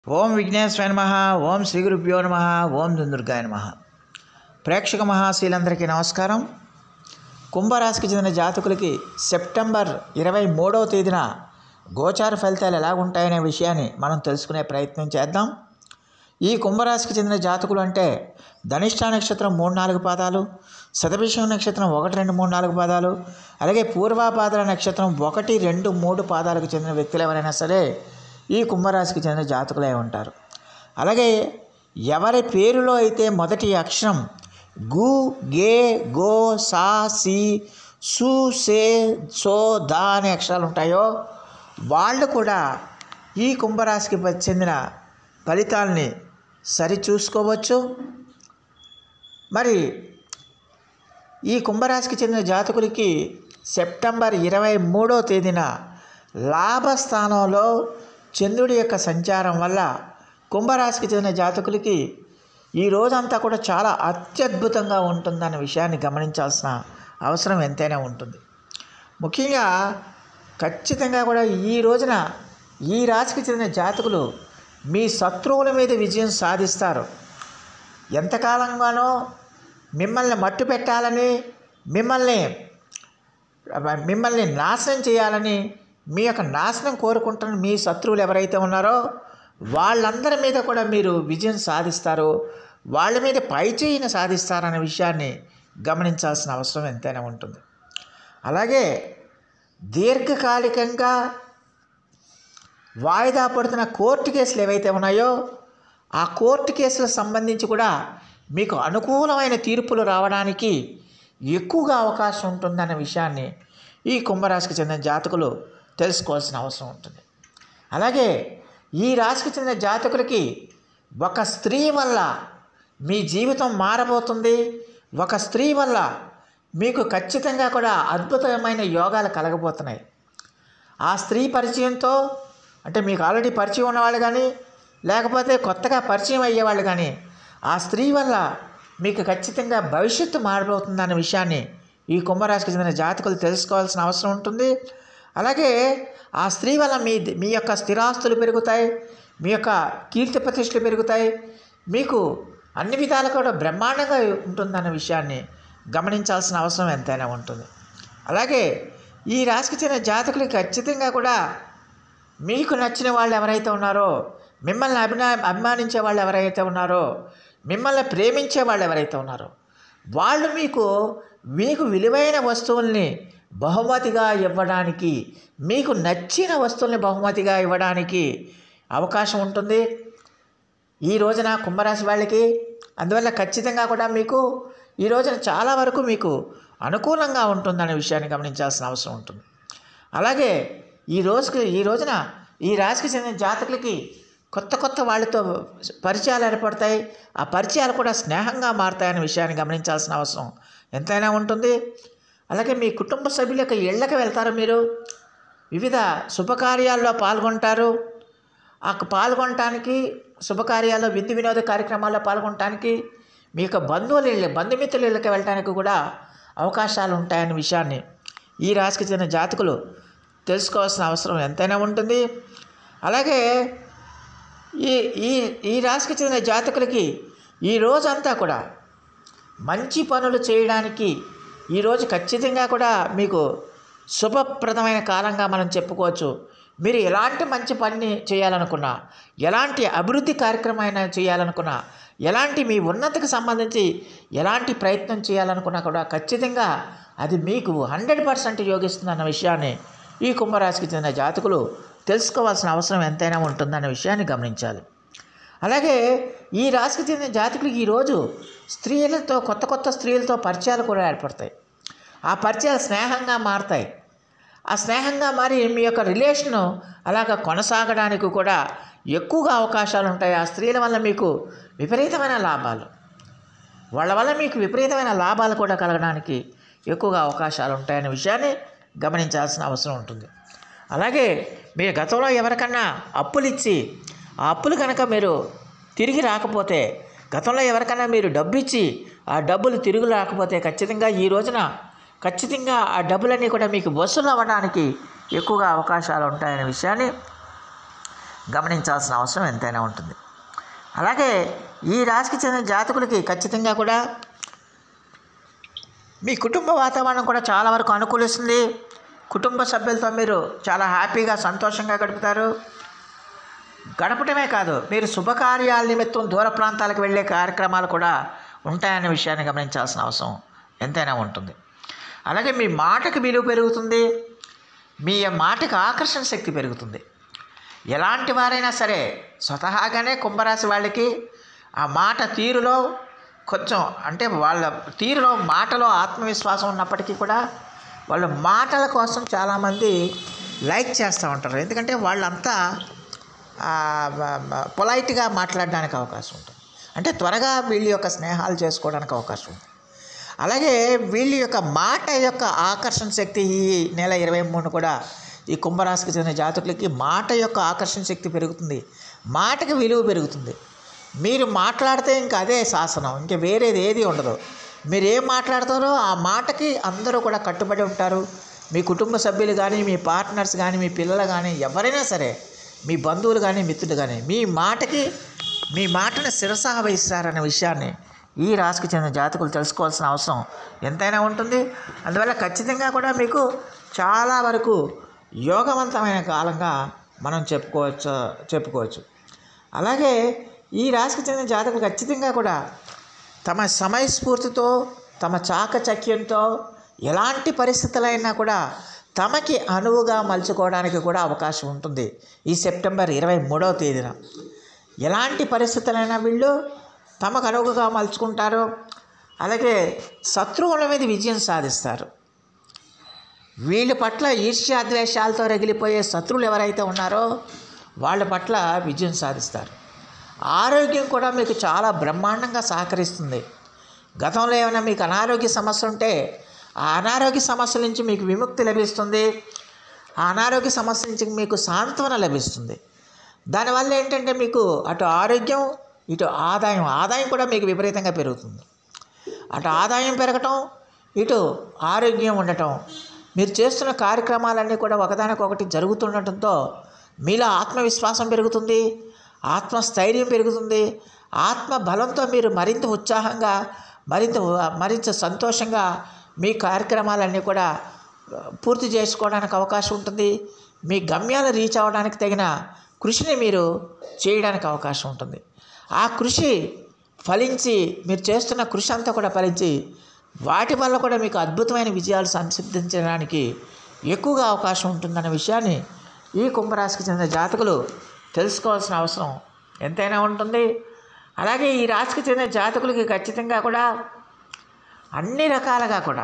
ఓం విఘ్నేశ్వర నమ ఓం శ్రీ గురుభ్యో నమ ఓం దుందుర్గాయ నమ ప్రేక్షక మహాశీలందరికీ నమస్కారం కుంభరాశికి చెందిన జాతకులకి సెప్టెంబర్ ఇరవై మూడవ తేదీన గోచార ఫలితాలు ఎలా ఉంటాయనే విషయాన్ని మనం తెలుసుకునే ప్రయత్నం చేద్దాం ఈ కుంభరాశికి చెందిన జాతకులు అంటే ధనిష్ట నక్షత్రం మూడు నాలుగు పాదాలు శతభిషం నక్షత్రం ఒకటి రెండు మూడు నాలుగు పాదాలు అలాగే పూర్వాపాదాల నక్షత్రం ఒకటి రెండు మూడు పాదాలకు చెందిన వ్యక్తులు ఎవరైనా సరే ఈ కుంభరాశికి చెందిన జాతకులై ఉంటారు అలాగే ఎవరి పేరులో అయితే మొదటి అక్షరం గు గే గో సా సి సు సే సో దా అనే అక్షరాలు ఉంటాయో వాళ్ళు కూడా ఈ కుంభరాశికి ప- చెందిన ఫలితాలని సరిచూసుకోవచ్చు మరి ఈ కుంభరాశికి చెందిన జాతకులకి సెప్టెంబర్ ఇరవై మూడో తేదీన లాభస్థానంలో చంద్రుడి యొక్క సంచారం వల్ల కుంభరాశికి చెందిన జాతకులకి ఈ రోజంతా కూడా చాలా అత్యద్భుతంగా ఉంటుందన్న విషయాన్ని గమనించాల్సిన అవసరం ఎంతైనా ఉంటుంది ముఖ్యంగా ఖచ్చితంగా కూడా ఈ రోజున ఈ రాశికి చెందిన జాతకులు మీ శత్రువుల మీద విజయం సాధిస్తారు ఎంతకాలంగానో మిమ్మల్ని మట్టు పెట్టాలని మిమ్మల్ని మిమ్మల్ని నాశనం చేయాలని మీ యొక్క నాశనం కోరుకుంటున్న మీ శత్రువులు ఎవరైతే ఉన్నారో వాళ్ళందరి మీద కూడా మీరు విజయం సాధిస్తారు వాళ్ళ మీద పైచేయిని సాధిస్తారనే విషయాన్ని గమనించాల్సిన అవసరం ఎంతైనా ఉంటుంది అలాగే దీర్ఘకాలికంగా వాయిదా పడుతున్న కోర్టు కేసులు ఏవైతే ఉన్నాయో ఆ కోర్టు కేసులకు సంబంధించి కూడా మీకు అనుకూలమైన తీర్పులు రావడానికి ఎక్కువగా అవకాశం ఉంటుందన్న విషయాన్ని ఈ కుంభరాశికి చెందిన జాతకులు తెలుసుకోవాల్సిన అవసరం ఉంటుంది అలాగే ఈ రాశికి చెందిన జాతకులకి ఒక స్త్రీ వల్ల మీ జీవితం మారబోతుంది ఒక స్త్రీ వల్ల మీకు ఖచ్చితంగా కూడా అద్భుతమైన యోగాలు కలగబోతున్నాయి ఆ స్త్రీ పరిచయంతో అంటే మీకు ఆల్రెడీ పరిచయం ఉన్నవాళ్ళు కానీ లేకపోతే కొత్తగా పరిచయం అయ్యేవాళ్ళు కానీ ఆ స్త్రీ వల్ల మీకు ఖచ్చితంగా భవిష్యత్తు మారబోతుందన్న విషయాన్ని ఈ కుంభరాశికి చెందిన జాతకులు తెలుసుకోవాల్సిన అవసరం ఉంటుంది అలాగే ఆ స్త్రీ వల్ల మీ మీ యొక్క స్థిరాస్తులు పెరుగుతాయి మీ యొక్క కీర్తి ప్రతిష్టలు పెరుగుతాయి మీకు అన్ని విధాలు కూడా బ్రహ్మాండంగా ఉంటుందన్న విషయాన్ని గమనించాల్సిన అవసరం ఎంతైనా ఉంటుంది అలాగే ఈ రాశికి చెందిన జాతకులు ఖచ్చితంగా కూడా మీకు నచ్చిన వాళ్ళు ఎవరైతే ఉన్నారో మిమ్మల్ని అభినా అభిమానించే వాళ్ళు ఎవరైతే ఉన్నారో మిమ్మల్ని ప్రేమించే వాళ్ళు ఎవరైతే ఉన్నారో వాళ్ళు మీకు మీకు విలువైన వస్తువుల్ని బహుమతిగా ఇవ్వడానికి మీకు నచ్చిన వస్తువుల్ని బహుమతిగా ఇవ్వడానికి అవకాశం ఉంటుంది ఈ రోజున కుంభరాశి వాళ్ళకి అందువల్ల ఖచ్చితంగా కూడా మీకు ఈ రోజున చాలా వరకు మీకు అనుకూలంగా ఉంటుందనే విషయాన్ని గమనించాల్సిన అవసరం ఉంటుంది అలాగే ఈ రోజుకి ఈ రోజున ఈ రాశికి చెందిన జాతకులకి కొత్త కొత్త వాళ్ళతో పరిచయాలు ఏర్పడతాయి ఆ పరిచయాలు కూడా స్నేహంగా మారుతాయనే విషయాన్ని గమనించాల్సిన అవసరం ఎంతైనా ఉంటుంది అలాగే మీ కుటుంబ సభ్యుల యొక్క ఇళ్ళకి వెళ్తారు మీరు వివిధ శుభకార్యాల్లో పాల్గొంటారు ఆ పాల్గొనటానికి శుభకార్యాల్లో విందు వినోద కార్యక్రమాల్లో పాల్గొనటానికి మీ యొక్క బంధువుల ఇళ్ళ బంధుమిత్రుల ఇళ్ళకి వెళ్ళటానికి కూడా అవకాశాలు ఉంటాయనే విషయాన్ని ఈ రాశికి చెందిన జాతకులు తెలుసుకోవాల్సిన అవసరం ఎంతైనా ఉంటుంది అలాగే ఈ ఈ ఈ రాశికి చెందిన జాతకులకి ఈ రోజంతా కూడా మంచి పనులు చేయడానికి ఈరోజు ఖచ్చితంగా కూడా మీకు శుభప్రదమైన కాలంగా మనం చెప్పుకోవచ్చు మీరు ఎలాంటి మంచి పని చేయాలనుకున్నా ఎలాంటి అభివృద్ధి కార్యక్రమం అయినా చేయాలనుకున్నా ఎలాంటి మీ ఉన్నతికి సంబంధించి ఎలాంటి ప్రయత్నం చేయాలనుకున్నా కూడా ఖచ్చితంగా అది మీకు హండ్రెడ్ పర్సెంట్ యోగిస్తుందన్న విషయాన్ని ఈ కుంభరాశికి చెందిన జాతకులు తెలుసుకోవాల్సిన అవసరం ఎంతైనా ఉంటుందన్న విషయాన్ని గమనించాలి అలాగే ఈ రాశికి చెందిన జాతకులకు ఈరోజు స్త్రీలతో కొత్త కొత్త స్త్రీలతో పరిచయాలు కూడా ఏర్పడతాయి ఆ పరిచయాలు స్నేహంగా మారతాయి ఆ స్నేహంగా మారి మీ యొక్క రిలేషన్ అలాగ కొనసాగడానికి కూడా ఎక్కువగా అవకాశాలు ఉంటాయి ఆ స్త్రీల వల్ల మీకు విపరీతమైన లాభాలు వాళ్ళ వల్ల మీకు విపరీతమైన లాభాలు కూడా కలగడానికి ఎక్కువగా అవకాశాలు ఉంటాయనే విషయాన్ని గమనించాల్సిన అవసరం ఉంటుంది అలాగే మీరు గతంలో ఎవరికన్నా అప్పులు ఇచ్చి ఆ అప్పులు కనుక మీరు తిరిగి రాకపోతే గతంలో ఎవరికైనా మీరు డబ్బు ఇచ్చి ఆ డబ్బులు తిరిగి రాకపోతే ఖచ్చితంగా ఈ రోజున ఖచ్చితంగా ఆ డబ్బులన్నీ కూడా మీకు వసూలు అవ్వడానికి ఎక్కువగా అవకాశాలు ఉంటాయనే విషయాన్ని గమనించాల్సిన అవసరం ఎంతైనా ఉంటుంది అలాగే ఈ రాశికి చెందిన జాతకులకి ఖచ్చితంగా కూడా మీ కుటుంబ వాతావరణం కూడా చాలా వరకు అనుకూలిస్తుంది కుటుంబ సభ్యులతో మీరు చాలా హ్యాపీగా సంతోషంగా గడుపుతారు గడపటమే కాదు మీరు శుభకార్యాల నిమిత్తం దూర ప్రాంతాలకు వెళ్ళే కార్యక్రమాలు కూడా ఉంటాయనే విషయాన్ని గమనించాల్సిన అవసరం ఎంతైనా ఉంటుంది అలాగే మీ మాటకి విలువ పెరుగుతుంది మీ మాటకి ఆకర్షణ శక్తి పెరుగుతుంది ఎలాంటి వారైనా సరే స్వతహాగానే కుంభరాశి వాళ్ళకి ఆ మాట తీరులో కొంచెం అంటే వాళ్ళ తీరులో మాటలో ఆత్మవిశ్వాసం ఉన్నప్పటికీ కూడా వాళ్ళు మాటల కోసం చాలామంది లైక్ చేస్తూ ఉంటారు ఎందుకంటే వాళ్ళంతా పొలైట్గా మాట్లాడడానికి అవకాశం ఉంటుంది అంటే త్వరగా వీళ్ళ యొక్క స్నేహాలు చేసుకోవడానికి అవకాశం ఉంది అలాగే వీళ్ళ యొక్క మాట యొక్క ఆకర్షణ శక్తి ఈ నెల ఇరవై మూడు కూడా ఈ కుంభరాశికి చెందిన జాతకులకి మాట యొక్క ఆకర్షణ శక్తి పెరుగుతుంది మాటకి విలువ పెరుగుతుంది మీరు మాట్లాడితే ఇంకా అదే శాసనం ఇంకా వేరేది ఏది ఉండదు మీరు ఏం మాట్లాడతారో ఆ మాటకి అందరూ కూడా కట్టుబడి ఉంటారు మీ కుటుంబ సభ్యులు కానీ మీ పార్ట్నర్స్ కానీ మీ పిల్లలు కానీ ఎవరైనా సరే మీ బంధువులు కానీ మిత్రులు కానీ మీ మాటకి మీ మాటను శిరసా వహిస్తారనే విషయాన్ని ఈ రాశికి చెందిన జాతకులు తెలుసుకోవాల్సిన అవసరం ఎంతైనా ఉంటుంది అందువల్ల ఖచ్చితంగా కూడా మీకు చాలా వరకు యోగవంతమైన కాలంగా మనం చెప్పుకోవచ్చు చెప్పుకోవచ్చు అలాగే ఈ రాశికి చెందిన జాతకులు ఖచ్చితంగా కూడా తమ సమయస్ఫూర్తితో తమ చాకచక్యంతో ఎలాంటి పరిస్థితులైనా కూడా తమకి అనువుగా మలుచుకోవడానికి కూడా అవకాశం ఉంటుంది ఈ సెప్టెంబర్ ఇరవై మూడవ తేదీన ఎలాంటి పరిస్థితులైనా వీళ్ళు తమకు అనువుగా మలుచుకుంటారు అలాగే శత్రువుల మీద విజయం సాధిస్తారు వీళ్ళ పట్ల ఈర్ష్యాద్వేషాలతో రగిలిపోయే శత్రువులు ఎవరైతే ఉన్నారో వాళ్ళ పట్ల విజయం సాధిస్తారు ఆరోగ్యం కూడా మీకు చాలా బ్రహ్మాండంగా సహకరిస్తుంది గతంలో ఏమైనా మీకు అనారోగ్య సమస్య ఉంటే ఆ అనారోగ్య సమస్యల నుంచి మీకు విముక్తి లభిస్తుంది ఆ అనారోగ్య సమస్య నుంచి మీకు సాంత్వన లభిస్తుంది దానివల్ల ఏంటంటే మీకు అటు ఆరోగ్యం ఇటు ఆదాయం ఆదాయం కూడా మీకు విపరీతంగా పెరుగుతుంది అటు ఆదాయం పెరగటం ఇటు ఆరోగ్యం ఉండటం మీరు చేస్తున్న కార్యక్రమాలన్నీ కూడా ఒకదానికొకటి జరుగుతుండటంతో మీలో ఆత్మవిశ్వాసం పెరుగుతుంది ఆత్మస్థైర్యం పెరుగుతుంది ఆత్మ బలంతో మీరు మరింత ఉత్సాహంగా మరింత మరింత సంతోషంగా మీ కార్యక్రమాలన్నీ కూడా పూర్తి చేసుకోవడానికి అవకాశం ఉంటుంది మీ గమ్యాలు రీచ్ అవ్వడానికి తగిన కృషిని మీరు చేయడానికి అవకాశం ఉంటుంది ఆ కృషి ఫలించి మీరు చేస్తున్న కృషి అంతా కూడా ఫలించి వాటి వల్ల కూడా మీకు అద్భుతమైన విజయాలు సంసిద్ధించడానికి ఎక్కువగా అవకాశం ఉంటుందన్న విషయాన్ని ఈ కుంభరాశికి చెందిన జాతకులు తెలుసుకోవాల్సిన అవసరం ఎంతైనా ఉంటుంది అలాగే ఈ రాశికి చెందిన జాతకులకి ఖచ్చితంగా కూడా అన్ని రకాలుగా కూడా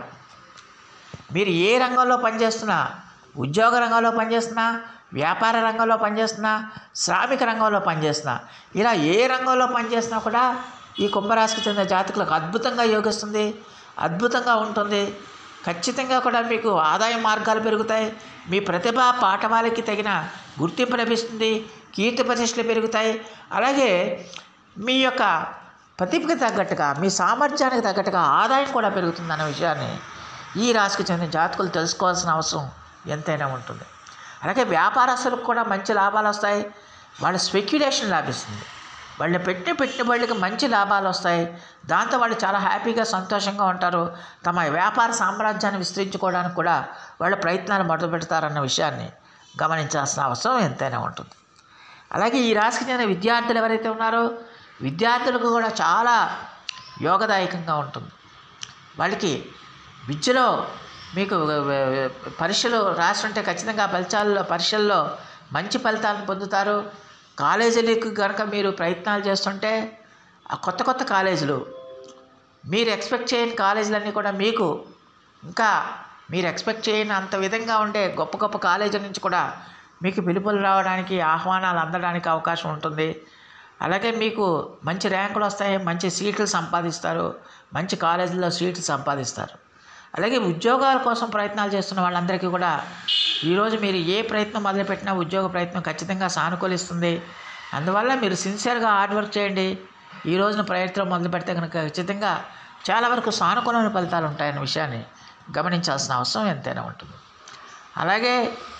మీరు ఏ రంగంలో పనిచేస్తున్నా ఉద్యోగ రంగంలో పనిచేస్తున్నా వ్యాపార రంగంలో పనిచేస్తున్నా శ్రామిక రంగంలో పనిచేస్తున్నా ఇలా ఏ రంగంలో పనిచేసినా కూడా ఈ కుంభరాశికి చెందిన జాతకులకు అద్భుతంగా యోగిస్తుంది అద్భుతంగా ఉంటుంది ఖచ్చితంగా కూడా మీకు ఆదాయ మార్గాలు పెరుగుతాయి మీ ప్రతిభ పాఠవాలకి తగిన గుర్తింపు లభిస్తుంది కీర్తి ప్రతిష్టలు పెరుగుతాయి అలాగే మీ యొక్క ప్రతిభకి తగ్గట్టుగా మీ సామర్థ్యానికి తగ్గట్టుగా ఆదాయం కూడా పెరుగుతుందన్న విషయాన్ని ఈ రాశికి చెందిన జాతకులు తెలుసుకోవాల్సిన అవసరం ఎంతైనా ఉంటుంది అలాగే వ్యాపారస్తులకు కూడా మంచి లాభాలు వస్తాయి వాళ్ళ స్పెక్యులేషన్ లాభిస్తుంది వాళ్ళు పెట్టిన పెట్టుబడులకు మంచి లాభాలు వస్తాయి దాంతో వాళ్ళు చాలా హ్యాపీగా సంతోషంగా ఉంటారు తమ వ్యాపార సామ్రాజ్యాన్ని విస్తరించుకోవడానికి కూడా వాళ్ళ ప్రయత్నాలు మొదలు పెడతారన్న విషయాన్ని గమనించాల్సిన అవసరం ఎంతైనా ఉంటుంది అలాగే ఈ రాశికి చెందిన విద్యార్థులు ఎవరైతే ఉన్నారో విద్యార్థులకు కూడా చాలా యోగదాయకంగా ఉంటుంది వాళ్ళకి విద్యలో మీకు పరీక్షలు రాస్తుంటే ఖచ్చితంగా ఫలితాల్లో పరీక్షల్లో మంచి ఫలితాలను పొందుతారు కాలేజీలకు కనుక మీరు ప్రయత్నాలు చేస్తుంటే ఆ కొత్త కొత్త కాలేజీలు మీరు ఎక్స్పెక్ట్ చేయని కాలేజీలన్నీ కూడా మీకు ఇంకా మీరు ఎక్స్పెక్ట్ చేయని అంత విధంగా ఉండే గొప్ప గొప్ప కాలేజీల నుంచి కూడా మీకు పిలుపులు రావడానికి ఆహ్వానాలు అందడానికి అవకాశం ఉంటుంది అలాగే మీకు మంచి ర్యాంకులు వస్తాయి మంచి సీట్లు సంపాదిస్తారు మంచి కాలేజీల్లో సీట్లు సంపాదిస్తారు అలాగే ఉద్యోగాల కోసం ప్రయత్నాలు చేస్తున్న వాళ్ళందరికీ కూడా ఈరోజు మీరు ఏ ప్రయత్నం మొదలుపెట్టినా ఉద్యోగ ప్రయత్నం ఖచ్చితంగా సానుకూలిస్తుంది అందువల్ల మీరు సిన్సియర్గా హార్డ్ వర్క్ చేయండి ఈ రోజున ప్రయత్నం మొదలు పెడితే కనుక ఖచ్చితంగా చాలా వరకు సానుకూలమైన ఫలితాలు ఉంటాయన్న విషయాన్ని గమనించాల్సిన అవసరం ఎంతైనా ఉంటుంది అలాగే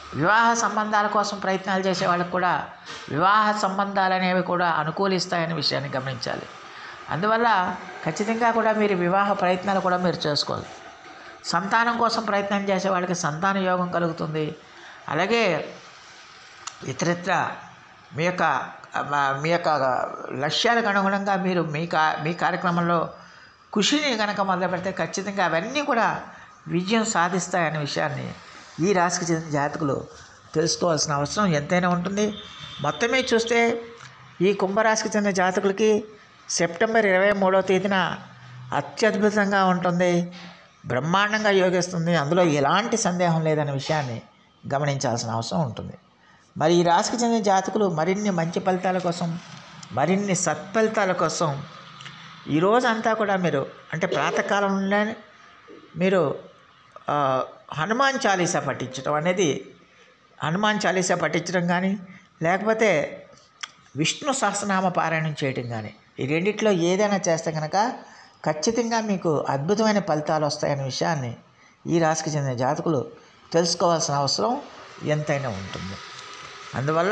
వివాహ సంబంధాల కోసం ప్రయత్నాలు చేసే వాళ్ళకు కూడా వివాహ సంబంధాలు అనేవి కూడా అనుకూలిస్తాయనే విషయాన్ని గమనించాలి అందువల్ల ఖచ్చితంగా కూడా మీరు వివాహ ప్రయత్నాలు కూడా మీరు చేసుకోవాలి సంతానం కోసం ప్రయత్నం చేసే వాళ్ళకి సంతాన యోగం కలుగుతుంది అలాగే ఇతరత్ర మీ యొక్క మ- మీ యొక్క లక్ష్యాలకు అనుగుణంగా మీరు మీ కా మీ కార్యక్రమంలో కృషిని కనుక మొదలు పెడితే ఖచ్చితంగా అవన్నీ కూడా విజయం సాధిస్తాయనే విషయాన్ని ఈ రాశికి చెందిన జాతకులు తెలుసుకోవాల్సిన అవసరం ఎంతైనా ఉంటుంది మొత్తమే చూస్తే ఈ కుంభరాశికి చెందిన జాతకులకి సెప్టెంబర్ ఇరవై మూడవ తేదీన అత్యద్భుతంగా ఉంటుంది బ్రహ్మాండంగా యోగిస్తుంది అందులో ఎలాంటి సందేహం లేదనే విషయాన్ని గమనించాల్సిన అవసరం ఉంటుంది మరి ఈ రాశికి చెందిన జాతకులు మరిన్ని మంచి ఫలితాల కోసం మరిన్ని సత్ఫలితాల కోసం ఈ రోజంతా కూడా మీరు అంటే ప్రాతకాలంలోనే మీరు ఆ, హనుమాన్ చాలీసా పఠించడం అనేది హనుమాన్ చాలీసా పఠించడం కానీ లేకపోతే విష్ణు సహస్రనామ పారాయణం చేయటం కానీ ఈ రెండిట్లో ఏదైనా చేస్తే కనుక ఖచ్చితంగా మీకు అద్భుతమైన ఫలితాలు వస్తాయనే విషయాన్ని ఈ రాశికి చెందిన జాతకులు తెలుసుకోవాల్సిన అవసరం ఎంతైనా ఉంటుంది అందువల్ల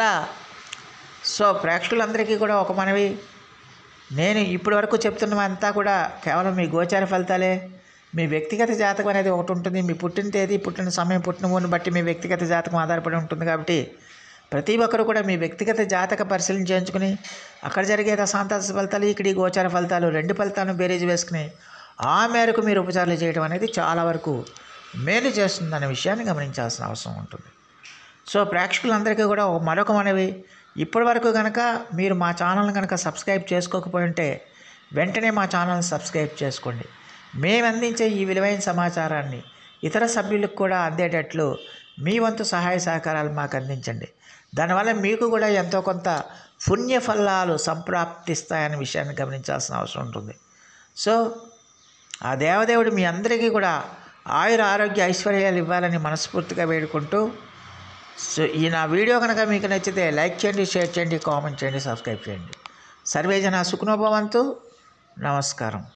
సో ప్రేక్షకులందరికీ కూడా ఒక మనవి నేను ఇప్పటి వరకు చెప్తున్నవంతా కూడా కేవలం మీ గోచార ఫలితాలే మీ వ్యక్తిగత జాతకం అనేది ఒకటి ఉంటుంది మీ పుట్టిన తేదీ పుట్టిన సమయం పుట్టిన ఊరిని బట్టి మీ వ్యక్తిగత జాతకం ఆధారపడి ఉంటుంది కాబట్టి ప్రతి ఒక్కరు కూడా మీ వ్యక్తిగత జాతక పరిశీలన చేయించుకుని అక్కడ జరిగే దశాంత ఫలితాలు ఇక్కడ ఈ గోచార ఫలితాలు రెండు ఫలితాలను బేరీజ్ వేసుకుని ఆ మేరకు మీరు ఉపచారాలు చేయడం అనేది చాలా వరకు మేలు చేస్తుందనే విషయాన్ని గమనించాల్సిన అవసరం ఉంటుంది సో ప్రేక్షకులందరికీ కూడా ఒక మరొక మనవి ఇప్పటి వరకు కనుక మీరు మా ఛానల్ని కనుక సబ్స్క్రైబ్ చేసుకోకపోయి ఉంటే వెంటనే మా ఛానల్ని సబ్స్క్రైబ్ చేసుకోండి మేము అందించే ఈ విలువైన సమాచారాన్ని ఇతర సభ్యులకు కూడా అందేటట్లు మీ వంతు సహాయ సహకారాలు మాకు అందించండి దానివల్ల మీకు కూడా ఎంతో కొంత పుణ్య ఫలాలు సంప్రాప్తిస్తాయనే విషయాన్ని గమనించాల్సిన అవసరం ఉంటుంది సో ఆ దేవదేవుడు మీ అందరికీ కూడా ఆయుర ఆరోగ్య ఐశ్వర్యాలు ఇవ్వాలని మనస్ఫూర్తిగా వేడుకుంటూ సో ఈ నా వీడియో కనుక మీకు నచ్చితే లైక్ చేయండి షేర్ చేయండి కామెంట్ చేయండి సబ్స్క్రైబ్ చేయండి సర్వేజన సుఖనోభవంతు నమస్కారం